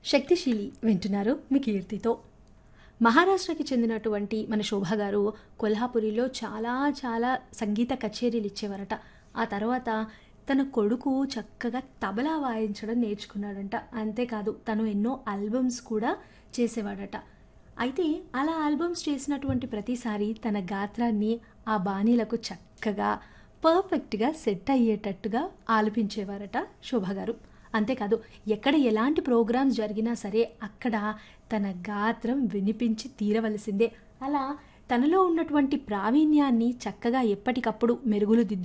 శక్తిశీలి వింటున్నారు మీ కీర్తితో మహారాష్ట్రకి చెందినటువంటి మన శోభ గారు కొల్హాపురిలో చాలా చాలా సంగీత కచేరీలు ఇచ్చేవారట ఆ తర్వాత తన కొడుకు చక్కగా తబలా వాయించడం నేర్చుకున్నాడంట అంతేకాదు తను ఎన్నో ఆల్బమ్స్ కూడా చేసేవాడట అయితే అలా ఆల్బమ్స్ చేసినటువంటి ప్రతిసారి తన గాత్రాన్ని ఆ బాణీలకు చక్కగా పర్ఫెక్ట్గా సెట్ అయ్యేటట్టుగా ఆలపించేవారట శోభ గారు అంతేకాదు ఎక్కడ ఎలాంటి ప్రోగ్రామ్స్ జరిగినా సరే అక్కడ తన గాత్రం వినిపించి తీరవలసిందే అలా తనలో ఉన్నటువంటి ప్రావీణ్యాన్ని చక్కగా ఎప్పటికప్పుడు మెరుగులు దిద్దు